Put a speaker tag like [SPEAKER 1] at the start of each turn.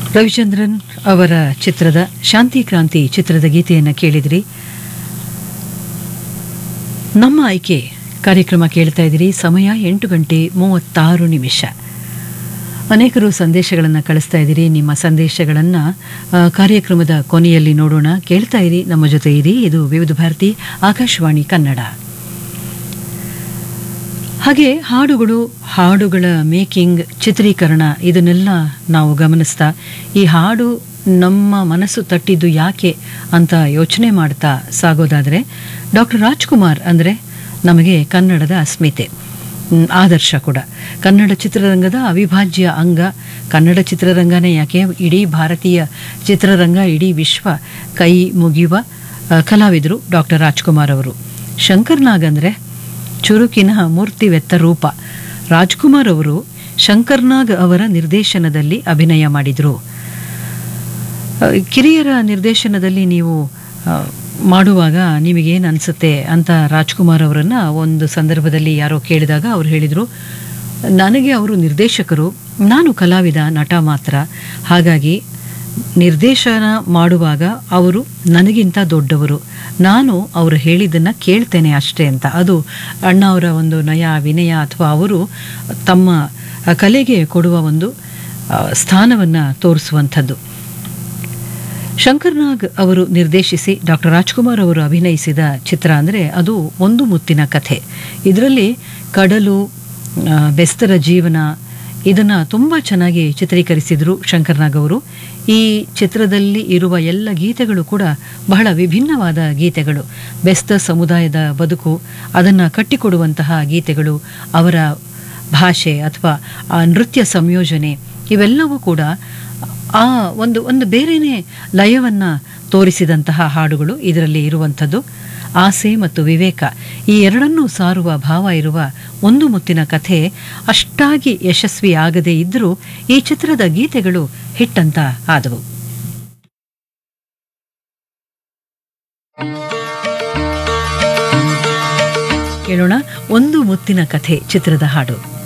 [SPEAKER 1] ರವಿಚಂದ್ರನ್ ಅವರ ಚಿತ್ರದ ಶಾಂತಿ ಕ್ರಾಂತಿ ಚಿತ್ರದ ಗೀತೆಯನ್ನು ಕೇಳಿದಿರಿ ನಮ್ಮ ಆಯ್ಕೆ ಕಾರ್ಯಕ್ರಮ ಕೇಳ್ತಾ ಇದ್ದೀರಿ ಸಮಯ ಎಂಟು ಗಂಟೆ ಮೂವತ್ತಾರು ನಿಮಿಷ ಅನೇಕರು ಸಂದೇಶಗಳನ್ನು ಕಳಿಸ್ತಾ ಇದ್ದೀರಿ ನಿಮ್ಮ ಸಂದೇಶಗಳನ್ನು ಕಾರ್ಯಕ್ರಮದ ಕೊನೆಯಲ್ಲಿ ನೋಡೋಣ ಕೇಳ್ತಾ ಇರಿ ನಮ್ಮ ಜೊತೆ ಇರಿ ಇದು ವಿವಿಧ ಭಾರತಿ ಆಕಾಶವಾಣಿ ಕನ್ನಡ ಹಾಗೆ ಹಾಡುಗಳು ಹಾಡುಗಳ ಮೇಕಿಂಗ್ ಚಿತ್ರೀಕರಣ ಇದನ್ನೆಲ್ಲ ನಾವು ಗಮನಿಸ್ತಾ ಈ ಹಾಡು ನಮ್ಮ ಮನಸ್ಸು ತಟ್ಟಿದ್ದು ಯಾಕೆ ಅಂತ ಯೋಚನೆ ಮಾಡ್ತಾ ಸಾಗೋದಾದರೆ ಡಾಕ್ಟರ್ ರಾಜ್ಕುಮಾರ್ ಅಂದರೆ ನಮಗೆ ಕನ್ನಡದ ಅಸ್ಮಿತೆ ಮ್, ಆದರ್ಶ ಕೂಡ ಕನ್ನಡ ಚಿತ್ರರಂಗದ ಅವಿಭಾಜ್ಯ ಅಂಗ ಕನ್ನಡ ಚಿತ್ರರಂಗನೇ ಯಾಕೆ ಇಡೀ ಭಾರತೀಯ ಚಿತ್ರರಂಗ ಇಡೀ ವಿಶ್ವ ಕೈ ಮುಗಿಯುವ ಆ, ಕಲಾವಿದರು ಡಾಕ್ಟರ್ ರಾಜ್ಕುಮಾರ್ ಅವರು ಶಂಕರ್ ನಾಗ್ ಅಂದರೆ ಚುರುಕಿನ ಮೂರ್ತಿವೆತ್ತ ರೂಪ ರಾಜ್ಕುಮಾರ್ ಅವರು ಶಂಕರ್ನಾಗ್ ಅವರ ನಿರ್ದೇಶನದಲ್ಲಿ ಅಭಿನಯ ಮಾಡಿದರು ಆ, ಕಿರಿಯರ ನಿರ್ದೇಶನದಲ್ಲಿ ನೀವು ಆ, ಮಾಡುವಾಗ ನಿಮಗೇನು ಅನಿಸುತ್ತೆ ಅಂತ ರಾಜ್ಕುಮಾರ್ ಅವರನ್ನು ಒಂದು ಸಂದರ್ಭದಲ್ಲಿ ಯಾರೋ ಕೇಳಿದಾಗ ಅವ್ರು ಹೇಳಿದರು ನನಗೆ ಅವರು ನಿರ್ದೇಶಕರು ನಾನು ಕಲಾವಿದ ನಟ ಮಾತ್ರ ಹಾಗಾಗಿ ನಿರ್ದೇಶನ ಮಾಡುವಾಗ ಅವರು ನನಗಿಂತ ದೊಡ್ಡವರು ನಾನು ಅವರು ಹೇಳಿದ್ದನ್ನು ಕೇಳ್ತೇನೆ ಅಷ್ಟೇ ಅಂತ ಅದು ಅಣ್ಣ ಅವರ ಒಂದು ನಯ ವಿನಯ ಅಥವಾ ಅವರು ತಮ್ಮ ಆ, ಕಲೆಗೆ ಕೊಡುವ ಒಂದು ಸ್ಥಾನವನ್ನು ತೋರಿಸುವಂಥದ್ದು ಶಂಕರ್ನಾಗ್ ಅವರು ನಿರ್ದೇಶಿಸಿ ಡಾಕ್ಟರ್ ರಾಜ್ಕುಮಾರ್ ಅವರು ಅಭಿನಯಿಸಿದ ಚಿತ್ರ ಅಂದರೆ ಅದು ಒಂದು ಮುತ್ತಿನ ಕಥೆ ಇದರಲ್ಲಿ ಕಡಲು ಆ, ಬೆಸ್ತರ ಜೀವನ ಇದನ್ನು ತುಂಬ ಚೆನ್ನಾಗಿ ಚಿತ್ರೀಕರಿಸಿದರು ಶಂಕರ್ನಾಗ್ ಅವರು ಈ ಚಿತ್ರದಲ್ಲಿ ಇರುವ ಎಲ್ಲ ಗೀತೆಗಳು ಕೂಡ ಬಹಳ ವಿಭಿನ್ನವಾದ ಗೀತೆಗಳು ಬೆಸ್ತ ಸಮುದಾಯದ ಬದುಕು ಅದನ್ನು ಕಟ್ಟಿಕೊಡುವಂತಹ ಗೀತೆಗಳು ಅವರ ಭಾಷೆ ಅಥವಾ ಆ ನೃತ್ಯ ಸಂಯೋಜನೆ ಇವೆಲ್ಲವೂ ಕೂಡ ಆ ಒಂದು ಒಂದು ಬೇರೆಯೇ ಲಯವನ್ನು ತೋರಿಸಿದಂತಹ ಹಾಡುಗಳು ಇದರಲ್ಲಿ ಇರುವಂಥದ್ದು ಆಸೆ ಮತ್ತು ವಿವೇಕ ಈ ಎರಡನ್ನೂ ಸಾರುವ ಭಾವ ಇರುವ ಒಂದು ಮುತ್ತಿನ ಕಥೆ ಅಷ್ಟಾಗಿ ಯಶಸ್ವಿ ಆಗದೇ ಇದ್ದರೂ ಈ ಚಿತ್ರದ ಗೀತೆಗಳು ಹಿಟ್ಟಂತ ಆದವು ಕೇಳೋಣ ಒಂದು ಮುತ್ತಿನ ಕಥೆ ಚಿತ್ರದ ಹಾಡು